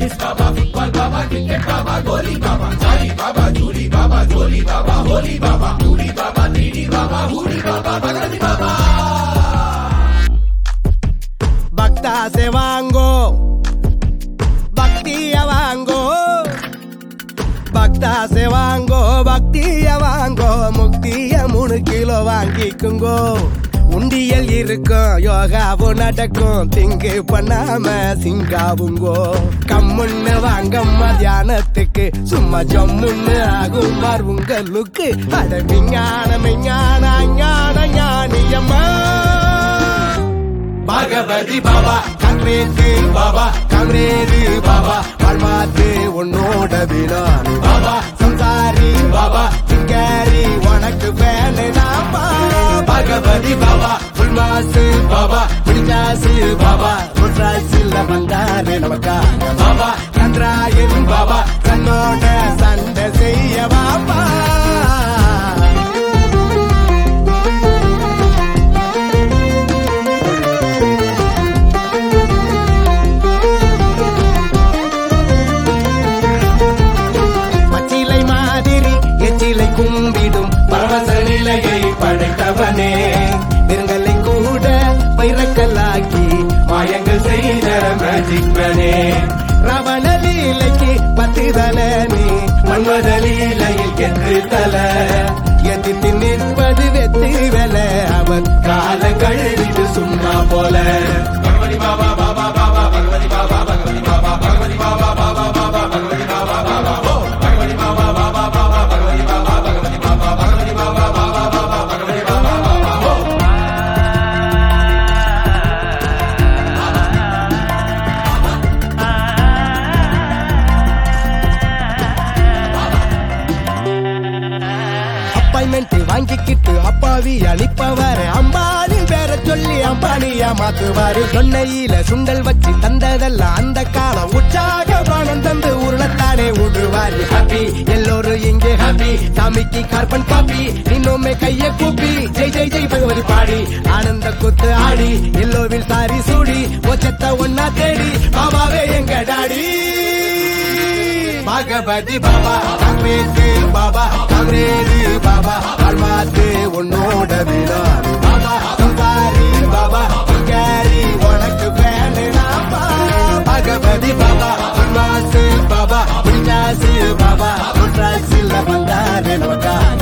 பக்தா से வாங்கோ பக்திய வாங்கோ பக்தா से வாங்கோ பக்திய வாங்கோ முக்திய மூணு கிலோ வாங்கிக்குங்கோ உண்டியல் இருக்கும் யோகாவும் நடக்கும் திங்கு பண்ணாம சிங்காவுங்கோ கம்முன்னு வாங்க மத்தியானத்துக்கு சும்மா ஜம்முன்னு ஆகும் பார் உங்களுக்கு அட விஞ்ஞான விஞ்ஞான ஞான ஞானியம்மா பகவதி பாபா காங்கிரேசு பாபா காங்கிரேசு பாபா பர்மாத்து உன்னோட வினானி பாபா சம்சாரி பாபா சிங்காரி உனக்கு வேலை நாப்பா பகவதி பாபா புல்மாசு பாபா பிடிக்காசு பாபா புல்ராசில் வந்தாரு நமக்காக பாபா சந்திராயன் பாபா தன்னோட சண்டை செய்ய பாபா பச்சிலை மாதிரி எச்சிலை கும்பிடும் பரவச நிலையை படைத்தவனே நெருங்கலை கூட பயிரக்கல்லாக்கி மாயங்கள் செய்த மேஜிக் மேனே ரவண லீலைக்கு பத்து தல நீ மன்மத லீலையில் கெத்து தல எதிர்த்து நிற்பது வெத்து வெல அவர் கால கழுவிட்டு சும்மா போல பகவதி பாபா பாபா பாபா பகவதி பாபா பகவதி பாபா பகவதி பாபா பாபா பாபா பகவதி பாபா பாபா ஓ பகவதி பாபா பாபா பாபா பகவதி பாபா பகவதி பாபா பகவதி பாபா பாபா பாபா பகவதி பாபா பாபா ஓ அப்பாயின்மெண்ட் வாங்கிக்கிட்டு அப்பாவி அனுப்பவாரு அம்பானி பேர சொல்லி அம்பானியா மாத்துவாரு சொன்னையில சுண்டல் வச்சு தந்ததெல்லாம் அந்த காலம் உற்சாக பானம் தந்து உருளத்தானே விடுவாரு ஹாப்பி எல்லோரும் இங்கே ஹாப்பி சாமிக்கு கார்பன் காப்பி இன்னுமே கைய கூப்பி ஜெய் ஜெய் ஜெய் பகவதி பாடி ஆனந்த குத்து ஆடி எல்லோவில் சாரி சூடி ஒச்சத்த ஒன்னா தேடி பாபாவே எங்க டாடி பகவதி பாபா காங்கிரேசு பாபா காங்கிரேசு பாபா பர்மாத்து உன்னோட வினாரு பாபா சம்சாரி பாபா சிங்காரி உனக்கு வேணுனாப்பா பகவதி பாபா பர்மாசு பாபா பிடிக்காசு பாபா புற்றாசில் வந்தாரு நமக்காக